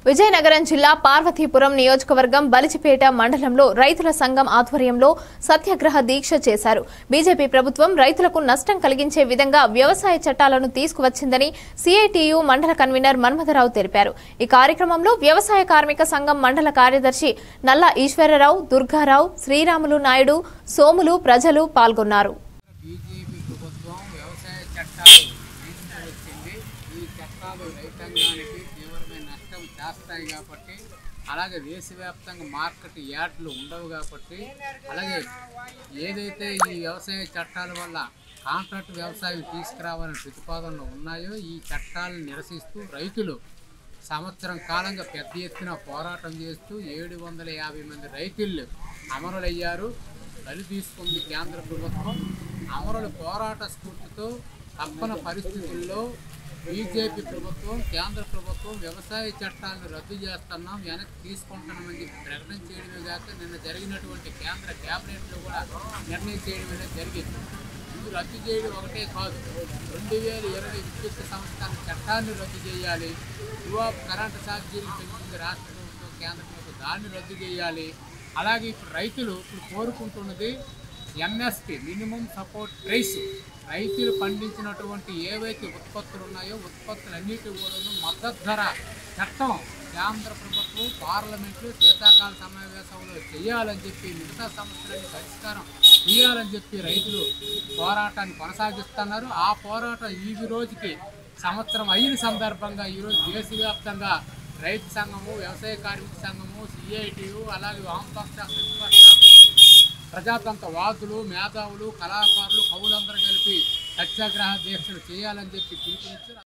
విజయనగరం జిల్లా పార్వతీపురం నియోజకవర్గం బలిచిపేట మండలంలో రైతుల సంఘం ఆధ్వర్యంలో సత్యాగ్రహ దీక్ష చేశారు బీజేపీ ప్రభుత్వం రైతులకు నష్టం కలిగించే విధంగా వ్యవసాయ చట్టాలను తీసుకువచ్చిందని సిఐటియు మండల కన్వీనర్ మన్మథరావు తెలిపారు ఈ కార్యక్రమంలో వ్యవసాయ కార్మిక సంఘం మండల కార్యదర్శి నల్ల ఈశ్వరరావు దుర్గారావు శ్రీరాములు నాయుడు సోములు ప్రజలు పాల్గొన్నారు బీజేపీ ప్రభుత్వం వ్యవసాయ చట్టాలు తీసుకువచ్చింది ఈ చట్టాలు రైతాంగానికి తీవ్రమైన నష్టం చేస్తాయి కాబట్టి అలాగే దేశవ్యాప్తంగా మార్కెట్ యార్డులు ఉండవు కాబట్టి అలాగే ఏదైతే ఈ వ్యవసాయ చట్టాల వల్ల కాంట్రాక్ట్ వ్యవసాయం తీసుకురావాలని ప్రతిపాదనలు ఉన్నాయో ఈ చట్టాలను నిరసిస్తూ రైతులు సంవత్సరం కాలంగా పెద్ద ఎత్తున పోరాటం చేస్తూ ఏడు వందల యాభై మంది రైతులు అమరులయ్యారు బలి తీసుకుంది కేంద్ర ప్రభుత్వం అమరుల పోరాట స్ఫూర్తితో తప్పన పరిస్థితుల్లో బీజేపీ ప్రభుత్వం కేంద్ర ప్రభుత్వం వ్యవసాయ చట్టాలను రద్దు చేస్తున్నాం వెనక్కి తీసుకుంటున్నామని చెప్పి ప్రకటన చేయడమే కాక నిన్న జరిగినటువంటి కేంద్ర కేబినెట్లో కూడా నిర్ణయం చేయడం అనేది జరిగింది ఇది రద్దు చేయడం ఒకటే కాదు రెండు వేల ఇరవై విద్యుత్ సంస్థల చట్టాన్ని రద్దు చేయాలి యువ కరెంటు ఛార్జీలు పెంచింది రాష్ట్ర ప్రభుత్వం కేంద్ర ప్రభుత్వం దాన్ని రద్దు చేయాలి అలాగే ఇప్పుడు రైతులు ఇప్పుడు కోరుకుంటున్నది ఎంఎస్పి మినిమం సపోర్ట్ ప్రైస్ రైతులు పండించినటువంటి ఏవైతే ఉత్పత్తులు ఉన్నాయో ఉత్పత్తులన్నిటి కూడాను మద్దతు ధర చట్టం కేంద్ర ప్రభుత్వం పార్లమెంట్లో శీతాకాల సమావేశంలో చేయాలని చెప్పి మిగతా సమస్యలన్నీ పరిష్కారం చేయాలని చెప్పి రైతులు పోరాటాన్ని కొనసాగిస్తున్నారు ఆ పోరాటం ఈ రోజుకి సంవత్సరం అయిన సందర్భంగా ఈరోజు దేశవ్యాప్తంగా రైతు సంఘము వ్యవసాయ కార్మిక సంఘము సిఐటియు అలాగే వామపక్ష ప్రతిపక్ష ప్రజాతంత్ర వాదులు మేధావులు కళాకారులు కవులందరూ కలిపి సత్యాగ్రహ దీక్షలు చేయాలని చెప్పి పిలుపునిచ్చారు